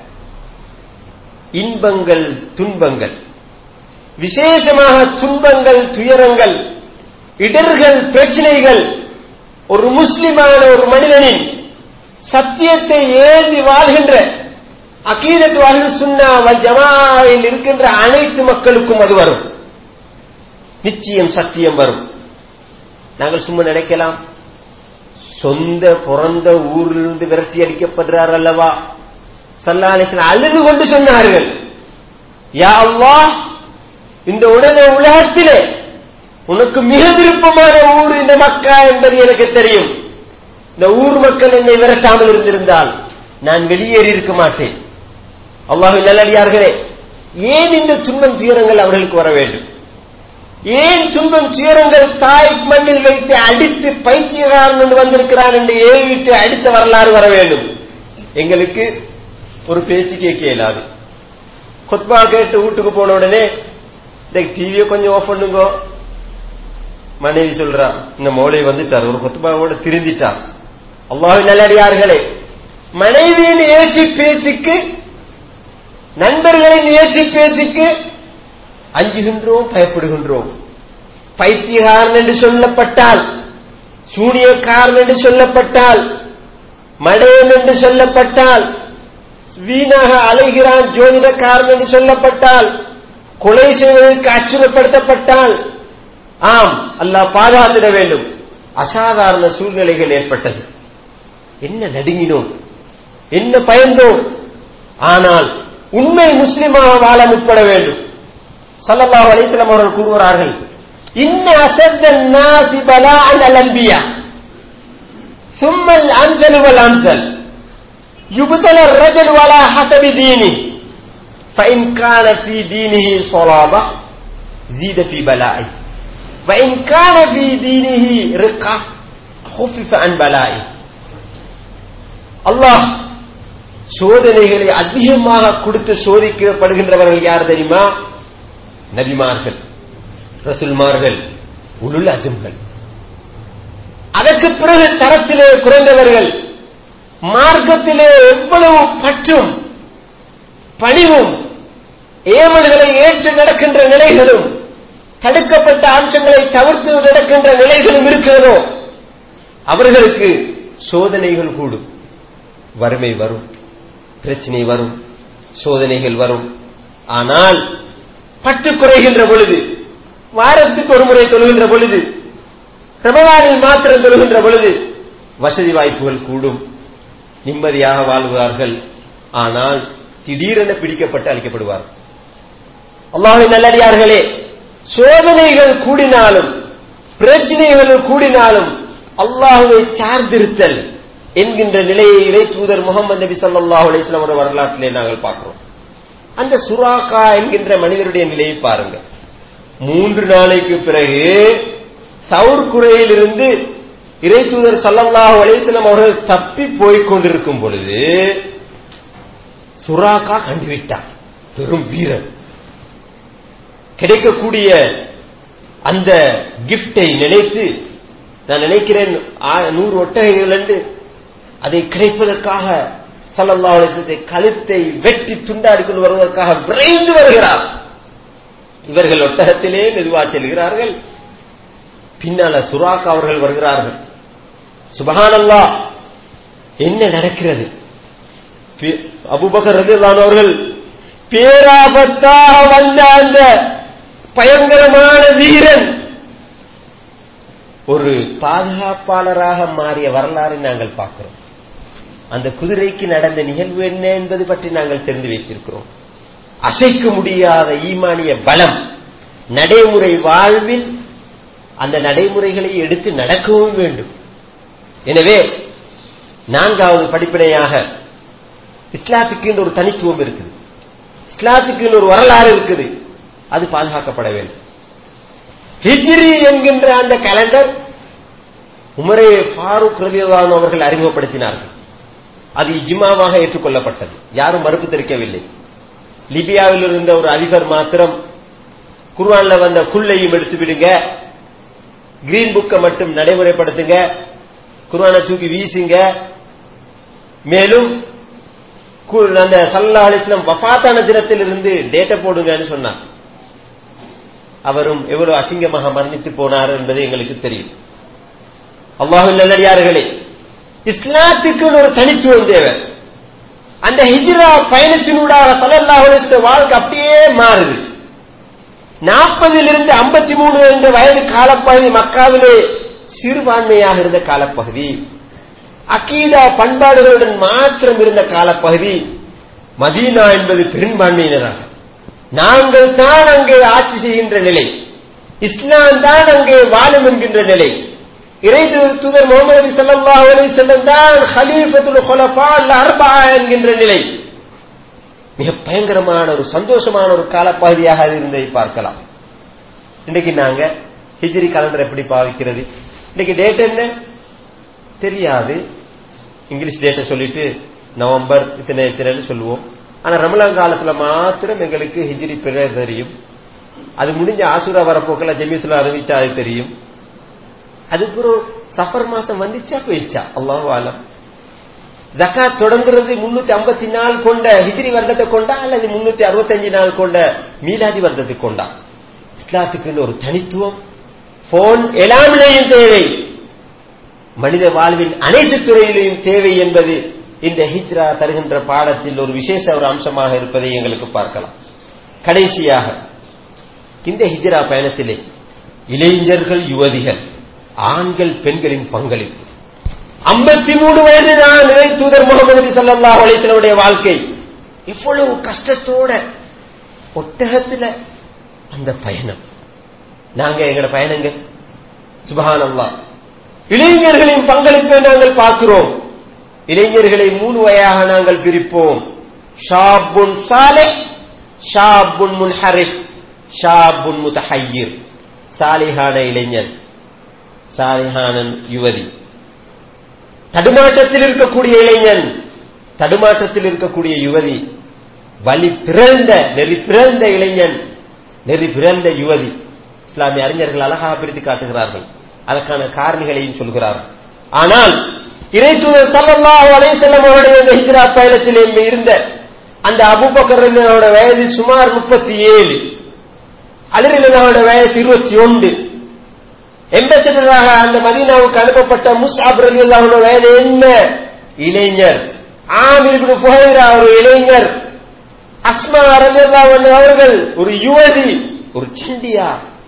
இன்பங்கள் துன்பங்கள் விசேஷமாக துன்பங்கள் துயரங்கள் இடர்கள் பிரச்சனைகள் ஒரு முஸ்லிமான ஒரு மனிதனின் சத்தியத்தை ஏந்தி வாழ்கின்ற அகீதத்து அஹ்லு சுன்னா வல் ஜமாவில் இருக்கின்ற அனைத்து மக்களுக்கும் அது வரும் நிச்சயம் சத்தியம் வரும் நாங்கள் சும்மா நினைக்கலாம் சொந்த பிறந்த ஊரிலிருந்து விரட்டி அடிக்கப்படுறார் அல்லவா சல்லாலேசன் அழுது கொண்டு சொன்னார்கள் யா அல்லாஹ் இந்த உலக உலகத்திலே உனக்கு மிக விருப்பமான ஊர் இந்த மக்கா என்பது எனக்கு தெரியும் இந்த ஊர் மக்கள் என்னை விரட்டாமல் இருந்திருந்தால் நான் வெளியேறி இருக்க மாட்டேன் அல்லாஹு நல்லடியார்களே ஏன் இந்த துன்பம் துயரங்கள் அவர்களுக்கு வர வேண்டும் ஏன் துன்பம் துயரங்கள் தாய் மண்ணில் வைத்து அடித்து பைத்தியகாரன் என்று வந்திருக்கிறான் என்று ஏவிட்டு அடித்த வரலாறு வர வேண்டும் எங்களுக்கு ஒரு பேச்சு கேட்க இயலாது கொத்பா கேட்டு வீட்டுக்கு போன உடனே இந்த டிவியை கொஞ்சம் ஆஃப் பண்ணுங்க மனைவி சொல்றா இந்த மோளை வந்துட்டார் ஒரு கொத்பாவோட திருந்திட்டார் அல்லாஹ் நல்லடியார்களே மனைவியின் ஏச்சி பேச்சுக்கு நண்பர்களின் ஏச்சி பேச்சுக்கு அஞ்சுகின்றோம் பயப்படுகின்றோம் பைத்தியகாரன் என்று சொல்லப்பட்டால் சூனியக்காரன் என்று சொல்லப்பட்டால் மடையன் என்று சொல்லப்பட்டால் வீணாக அலைகிறான் ஜோதிடக்காரன் என்று சொல்லப்பட்டால் கொலை செய்வதற்கு அச்சுறுப்படுத்தப்பட்டால் ஆம் அல்லாஹ் பாதுகாத்திட வேண்டும் அசாதாரண சூழ்நிலைகள் ஏற்பட்டது என்ன நடுங்கினோம் என்ன பயந்தோம் ஆனால் உண்மை முஸ்லிமாக வாழ முற்பட வேண்டும் சல்லல்லாஹு அலைஹிஸ்ஸலாம் அவர்கள் கூறுகிறார்கள் இன்ன அசத்த நாசி பலாஅன் அலம்பியா ثم الأمثل والأمثل يبتلى الرجل على حسب دينه فإن كان في دينه صلابة زيد في بلائه وإن كان في دينه رقة خفف عن بلائه அல்லாஹ் சோதனைகளை அதிகமாக கொடுத்து சோதிக்கப்படுகின்றவர்கள் யார் தெரியுமா நபிமார்கள் ரசுல்மார்கள் உளுள் அஜம்கள் அதற்கு பிறகு தரத்திலே குறைந்தவர்கள் மார்க்கத்திலே எவ்வளவு பற்றும் பணிவும் ஏமல்களை ஏற்று நடக்கின்ற நிலைகளும் தடுக்கப்பட்ட அம்சங்களை தவிர்த்து நடக்கின்ற நிலைகளும் இருக்கிறதோ அவர்களுக்கு சோதனைகள் கூடும் வறுமை வரும் பிரச்சனை வரும் சோதனைகள் வரும் ஆனால் பட்டு குறைகின்ற பொழுது வாரத்துக்கு ஒரு முறை தொழுகின்ற பொழுது ரமதானில் மாத்திரம் தொழுகின்ற பொழுது வசதி வாய்ப்புகள் கூடும் நிம்மதியாக வாழ்வார்கள் ஆனால் திடீரென பிடிக்கப்பட்டு அளிக்கப்படுவார் அல்லாஹின் நல்லடியார்களே சோதனைகள் கூடினாலும் பிரச்சனைகள் கூடினாலும் அல்லாஹுவை சார்ந்திருத்தல் என்கின்ற நிலையை இறை தூதர் முகமது நபி ஸல்லல்லாஹு அலைஹி வஸல்லம் அவருடைய வரலாற்றிலே நாங்கள் பார்க்கிறோம் அந்த சுராக்கா என்கின்ற மனிதருடைய நிலையை பாருங்கள் மூன்று நாளைக்கு பிறகு சவுர் குறையிலிருந்து இறை தூதர் சல்லல்லாஹு அலைஹிஸ்ஸலாம் அவர்கள் தப்பி போய்க் கொண்டிருக்கும் பொழுது சுராக்கா கண்டுவிட்டார் பெரும் வீரன் கிடைக்கக்கூடிய அந்த கிஃப்டை நினைத்து நான் நினைக்கிறேன் ஆ- நூறு ஒட்டகைகள் என்று அதை கிடைப்பதற்காக சல்லல்லாஹு அலைஹி வஸல்லம் கழுத்தை வெட்டி துண்டாடி கொண்டு வருவதற்காக விரைந்து வருகிறார் இவர்கள் ஒட்டகத்திலே மெதுவா செல்கிறார்கள் பின்னால சுராக் அவர்கள் வருகிறார்கள் சுபஹானல்லாஹ் என்ன நடக்கிறது பே- அபூபக்கர் ரலியல்லாஹு அன்ஹு அவர்கள் பேராபத்தாக வந்த அந்த பயங்கரமான வீரன் ஒரு பாதுகாப்பாளராக மாறிய வரலாறை நாங்கள் பார்க்கிறோம் அந்த குதிரைக்கு நடந்த நிகழ்வு என்ன என்பது பற்றி நாங்கள் தெரிந்து வைத்திருக்கிறோம் அசைக்க முடியாத ஈமானிய பலம் நடைமுறை வாழ்வில் அந்த நடைமுறைகளை எடுத்து நடக்கவும் வேண்டும் எனவே நான்காவது படிப்பினையாக இஸ்லாத்துக்கு ஒரு தனித்துவம் இருக்குது இஸ்லாத்துக்கு ஒரு வரலாறு இருக்குது அது பாதுகாக்கப்பட வேண்டும் ஹிஜ்ரி என்கின்ற அந்த கலண்டர் உமரே ஃபாரூக் ரலியல்லாஹு அவர்கள் அறிமுகப்படுத்தினார்கள் அது இஜ்மாவாக ஏற்றுக்கொள்ளப்பட்டது யாரும் மறுப்பு தெரிவிக்கவில்லை லிபியாவில் இருந்த ஒரு அதிபர் மாத்திரம் குர்ஆன்ல வந்த குல்லையும் எடுத்து விடுங்க கிரீன் புக்கை மட்டும் நடைமுறைப்படுத்துங்க குர்ஆனை தூக்கி வீசுங்க மேலும் கு- அந்த சல்லா அலிஸ்லாம் வஃபாத்தான தினத்தில் இருந்து டேட்டை போடுங்கன்னு சொன்னார் அவரும் எவ்வளவு அசிங்கமாக மரணித்து போனார் என்பது எங்களுக்கு தெரியும் அல்லாஹு நல்லடியார்களே இஸ்லாத்துக்கு ஒரு தனித்துவம் தேவை அந்த ஹிஜ்ரா பயணத்தினூடாக சல்லல்லாஹு அலைஹி வஸல்லம் வாழ்க்கை அப்படியே மாறுது நாற்பதிலிருந்து ஐம்பத்தி மூணு என்ற வயது காலப்பகுதி மக்காவிலே சிறுபான்மையாக இருந்த காலப்பகுதி அக்கீதா பண்பாடுகளுடன் மாத்திரம் இருந்த காலப்பகுதி மதீனா என்பது பெரும்பான்மையினராக நாங்கள் தான் அங்கே ஆட்சி செய்கின்ற நிலை இஸ்லாம் தான் அங்கே வாழும் என்கின்ற நிலை இறை தூ- தூதர் முகமது நபி ஸல்லல்லாஹு அலைஹி வஸல்லம் தான் ஹலீஃபத்துல் குலஃபா அல் அர்பா என்கின்ற நிலை மிக பயங்கரமான ஒரு சந்தோஷமான ஒரு காலப்பகுதியாக அது இருந்ததை பார்க்கலாம் இன்னைக்கு நாங்க ஹிஜ்ரி கலண்டர் எப்படி பாவிக்கிறது இன்னைக்கு டேட் என்ன தெரியாது இங்கிலீஷ் டேட்டை சொல்லிட்டு நவம்பர் இத்தனை இத்தனை சொல்லுவோம் ஆனா ரமலான் காலத்துல மாத்திரம் எங்களுக்கு ஹிஜ்ரி பிறர் தெரியும் அது முடிஞ்ச ஆசூரா வரப்போக்கில் ஜெமியத்துல அறிவிச்சா அது தெரியும் அதுக்கப்புறம் சஃபர் மாசம் வந்துச்சா போயிடுச்சா அல்லாஹ் ஆலம் ஜக்காத் தொடங்குறது முன்னூத்தி ஐம்பத்தி நாள் கொண்ட ஹிஜ்ரி வருடத்தை கொண்டா அல்லது முன்னூத்தி அறுபத்தஞ்சு நாள் கொண்ட மீலாதி வருடத்தை கொண்டா இஸ்லாத்துக்குன்னு ஒரு தனித்துவம் போன் எல்லாமிலேயும் தேவை மனித வாழ்வின் அனைத்து துறையிலையும் தேவை என்பது இந்த ஹிஜ்ரா தருகின்ற பாடத்தில் ஒரு விசேஷ ஒரு அம்சமாக இருப்பதை எங்களுக்கு பார்க்கலாம் கடைசியாக இந்த ஹிஜ்ரா பயணத்திலே இளைஞர்கள் யுவதிகள் ஆண்கள் பெண்களின் பங்களிப்பு ஐம்பத்தி மூணு வயது தான் நிறை தூதர் முகமது நபி ஸல்லல்லாஹு அலைஹி வஸல்லம் வாழ்க்கை இவ்வளவு கஷ்டத்தோட ஒட்டகத்துல அந்த பயணம் நாங்க எங்கட பயணங்கள் சுபஹானல்லாஹ் இளைஞர்களின் பங்களிப்பை நாங்கள் பார்க்கிறோம் இளைஞர்களை மூணு வகையாக நாங்கள் பிரிப்போம் ஷாபுன் சாலே ஷாபுன் முன்ஹரிஃப் ஷாபுன் முத்தஹையிர் சாலிஹான இளைஞன் சாலிஹான யுவதி தடுமாற்றத்தில் இருக்கக்கூடிய இளைஞன் தடுமாற்றத்தில் இருக்கக்கூடிய யுவதி வலி பிறந்த நெறி பிறந்த இளைஞன் நெறி பிறந்த யுவதி இஸ்லாமிய அறிஞர்கள் அழகாக பிரித்து காட்டுகிறார்கள் அதற்கான காரணிகளையும் சொல்கிறார்கள் ஆனால் இறைத்தூதர் சல்லல்லாஹு அலைஹி வஸல்லம் அவருடைய இந்த ஹிஜ்ரா பயணத்திலே இருந்த அந்த அபூபக்கர் அவரோட வயது சுமார் முப்பத்தி ஏழு அலிரலாவோட வயசு இருபத்தி ஒன்று எம்பசடராக அந்த மதீனாவுக்கு அனுப்பப்பட்ட முஸ்ஆப் ரலியல்லாஹு வயது என்ன இளைஞர் ஆமிர் இப்னு ஃபுஹைரா ஒரு இளைஞர் அஸ்மா ரலியல்லாஹு அவர்கள் ஒரு யுவதி ஒரு சண்டியா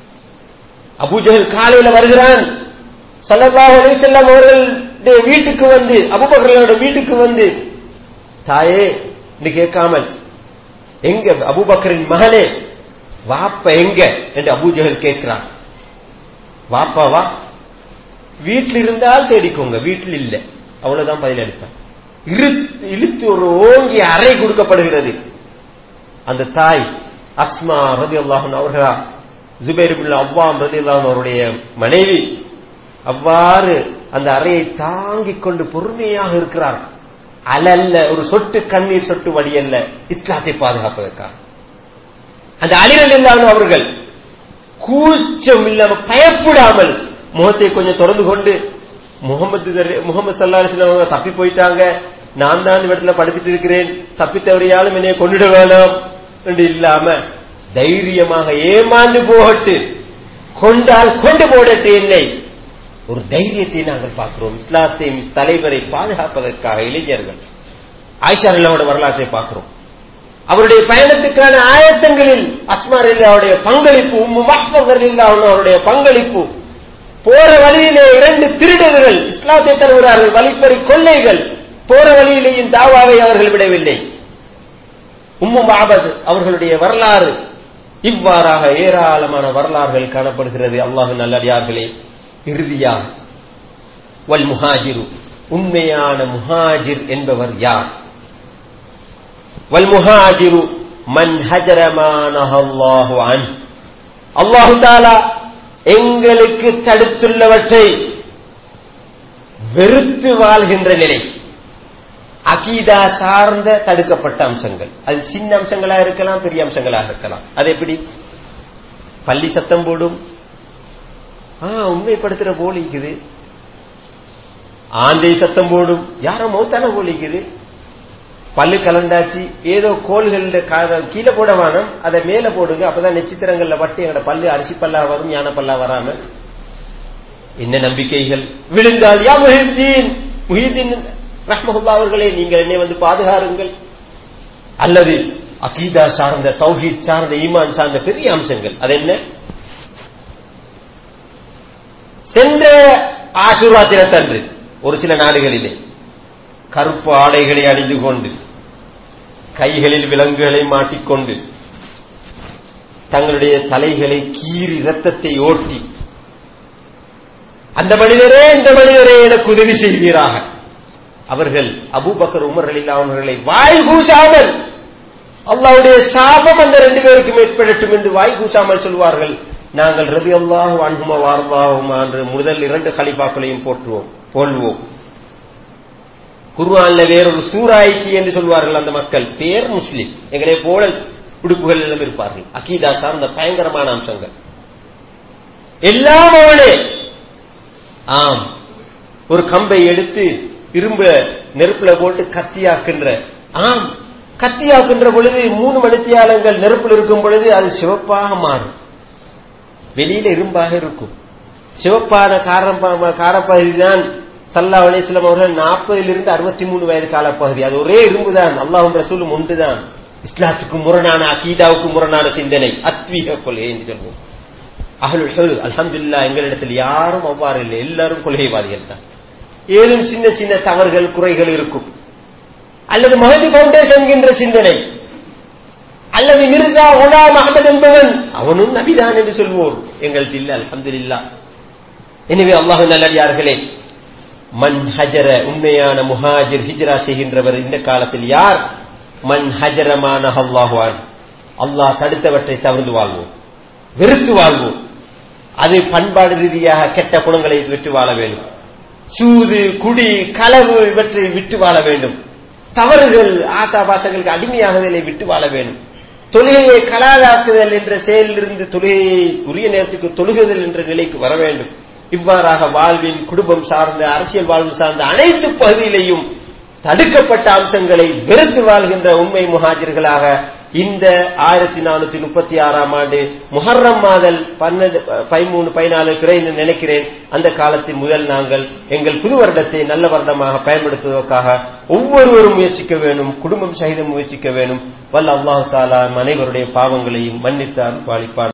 அபூஜஹல் காலையில வருகிறான் ஸல்லல்லாஹு அலைஹி வஸல்லம் அவர்களுடைய வீட்டுக்கு வந்து அபூபக்கரோட வீட்டுக்கு வந்து தாயே என்று கேட்காமல் எங்க அபூபக்கரின் மகளே வாப்ப எங்க என்று அபூஜஹல் கேட்கிறான் வாப்பாவா வீட்டில் இருந்தால் தேடிக்கோங்க வீட்டில் இல்லை அவ்வளவுதான் பதில் அளித்தான் இழுத்து இழுத்து ஒரு ஓங்கி அறை கொடுக்கப்படுகிறது அந்த தாய் அஸ்மா ரதி அல்லாஹன் அவர்களா ஜுபேர் அவ்வாம் ரதி அல்லாஹன் அவருடைய மனைவி அவ்வாறு அந்த அறையை தாங்கிக் கொண்டு பொறுமையாக இருக்கிறார் அலல்ல ஒரு சொட்டு கண்ணீர் சொட்டு வடியல்ல இஸ்லாத்தை பாதுகாப்பதற்காக அந்த அலிரல் இல்லாமல் அவர்கள் கூச்சம் இல்லாம பயப்படாமல் முகத்தை கொஞ்சம் திறந்து கொண்டு முகமது முகமது சல்லாஹ் அவங்க தப்பி போயிட்டாங்க நான் தான் இடத்துல படுத்துட்டு இருக்கிறேன் தப்பி தவறியாலும் என்னை கொண்டுட வேணாம் என்று இல்லாம தைரியமாக ஏமாந்து போகட்டு கொண்டால் கொண்டு போடட்டு என்னை ஒரு தைரியத்தை நாங்கள் பார்க்கிறோம் இஸ்லாத்தை தலைவரை பாதுகாப்பதற்காக இளைஞர்கள் ஆயிஷா அல்லாவோட வரலாற்றை பார்க்கிறோம் அவருடைய பயணத்துக்கான ஆயத்தங்களில் அஸ்மார் இல்லாவுடைய பங்களிப்பு உம்மு மஹ்மது அவருடைய பங்களிப்பு போற வழியிலே இரண்டு திருடர்கள் இஸ்லாத்தை தருகிறார்கள் வழிப்பறி கொள்ளைகள் போற வழியிலேயும் தாவாவை அவர்கள் விடவில்லை உம்மு மாபத் அவர்களுடைய வரலாறு இவ்வாறாக ஏராளமான வரலாறுகள் காணப்படுகிறது அல்லாஹு நல்லடியார்களே இறுதியாக வல் முஹாஜிரு உண்மையான முஹாஜிர் என்பவர் யார் வல் முஹாஜிரு மன் ஹஜரமானஹல்லாஹு அன் அல்லாஹு தாலா எங்களுக்கு தடுத்துள்ளவற்றை வெறுத்து வாழ்கின்ற நிலை அகீதா சார்ந்த தடுக்கப்பட்ட அம்சங்கள் அது சின்ன அம்சங்களா இருக்கலாம் பெரிய அம்சங்களாக இருக்கலாம் அது எப்படி பள்ளி சத்தம் போடும் ஆ உண்மைப்படுத்துற போலிக்குது ஆந்தை சத்தம் போடும் யாரோ மௌத்தான போலிக்குது பல்லு கலண்டாச்சு ஏதோ கோள்கள் கீழே போட வேணும் அதை மேல போடுங்க அப்பதான் நட்சத்திரங்கள்ல பட்டு எங்களோட பல்லு அரிசி பல்லா வரும் ஞான பல்லா வராம என்ன நம்பிக்கைகள் விழுந்தால் யா முஹித்தீன் முஹிதீன் ரஹ்மஹுல்லா அவர்களே நீங்கள் என்னை வந்து பாதுகாருங்கள் அல்லது அகீதா சார்ந்த தௌஹீத் சார்ந்த ஈமான் சார்ந்த பெரிய அம்சங்கள் அது என்ன சென்ற ஆசுரா தினத்தன்று ஒரு சில நாடுகளிலே கருப்பு ஆடைகளை அணிந்து கொண்டு கைகளில் விலங்குகளை மாட்டிக்கொண்டு தங்களுடைய தலைகளை கீறி ரத்தத்தை ஓட்டி அந்த மனிதரே இந்த மனிதரே எனக்கு உதவி செய்வீராக அவர்கள் அபூபக்கர் உமர் அலில்லா அவர்களை வாய் கூசாமல் அல்லாவுடைய சாபம் அந்த ரெண்டு பேருக்கும் ஏற்படட்டும் என்று வாய் கூசாமல் சொல்வார்கள் நாங்கள் ரதி அல்லாஹு அன்ஹுமா வார்தாகுமா என்று முதல் இரண்டு ஹலிஃபாக்களையும் போற்றுவோம் போல்வோம் குர்ஆன்ல வேறொரு சூராய்க்கு என்று சொல்வார்கள் அந்த மக்கள் பேர் முஸ்லிம் எங்களை போல உடுப்புகள் எல்லாம் இருப்பார்கள் அகீதா சார்ந்த பயங்கரமான அம்சங்கள் எல்லாம் அவனே ஆம் ஒரு கம்பை எடுத்து இரும்ப நெருப்புல போட்டு கத்தியாக்குன்ற ஆம் கத்தியாக்குன்ற பொழுது மூணு மணித்தியாலங்கள் நெருப்பில் இருக்கும் பொழுது அது சிவப்பாக மாறும் வெளியில இரும்பாக இருக்கும் சிவப்பான காரம் காரப்பகுதி தான் சல்லா அலிஸ்லாம் அவர்கள் நாற்பதிலிருந்து அறுபத்தி மூணு வயது காலப்பகுதி அது ஒரே இரும்பு தான் அல்லாஹும் ரசூலும் ஒன்றுதான் இஸ்லாத்துக்கு முரணான அகீதாவுக்கு முரணான சிந்தனை அத்வீக கொள்கை என்று சொல்வோம் அகலுல் சொல் அல்ஹம்துல்லா எங்களிடத்தில் யாரும் அவ்வாறு இல்லை எல்லாரும் கொள்கைவாதிகள் தான் ஏதும் சின்ன சின்ன தவறுகள் குறைகள் இருக்கும் அல்லது மஹதி பவுண்டேஷன் என்கின்ற சிந்தனை அல்லது மிர்சா குலாம் அகமது என்பவன் அவனும் நபிதான் என்று சொல்வோர் எங்கள்கிட்ட இல்லை அல்ஹம்துல்லா எனவே அல்லாஹு நல்லடியார்களே மன் ஹஜர உண்மையான முஹாஜிர் ஹிஜ்ரா செய்கின்றவர் இந்த காலத்தில் யார் மன் ஹஜரமான அல்லாஹுவான் அல்லாஹ் தடுத்தவற்றை தவிர்த்து வாழ்வோம் வெறுத்து வாழ்வோம் அது பண்பாடு ரீதியாக கெட்ட குணங்களை விட்டு வாழ வேண்டும் சூது குடி களவு இவற்றை விட்டு வாழ வேண்டும் தவறுகள் ஆசாபாசங்களுக்கு அடிமையாகுதலை விட்டு வாழ வேண்டும் தொழுகையை கலாதாக்குதல் என்ற செயலிலிருந்து தொழுகையை உரிய நேரத்துக்கு தொழுகுதல் என்ற நிலைக்கு வர வேண்டும் இவ்வாறாக வாழ்வின் குடும்பம் சார்ந்த அரசியல் வாழ்வு சார்ந்த அனைத்து பகுதியிலையும் தடுக்கப்பட்ட அம்சங்களை வெறுத்து வாழ்கின்ற உண்மை முஹாஜிர்களாக இந்த ஆயிரத்தி நானூத்தி முப்பத்தி ஆறாம் ஆண்டு முஹர்ரம் மாதல் பன்னெண்டு பதிமூணு பதினாலு பிறைன்னு நினைக்கிறேன் அந்த காலத்தின் முதல் நாங்கள் எங்கள் புது வருடத்தை நல்ல வருடமாக பயன்படுத்துவதற்காக ஒவ்வொருவரும் முயற்சிக்க வேண்டும் குடும்பம் சகிதம் முயற்சிக்க வேண்டும் வல்ல அல்லாஹு தாலா அனைவருடைய பாவங்களையும் மன்னித்தார் பாலிப்பார்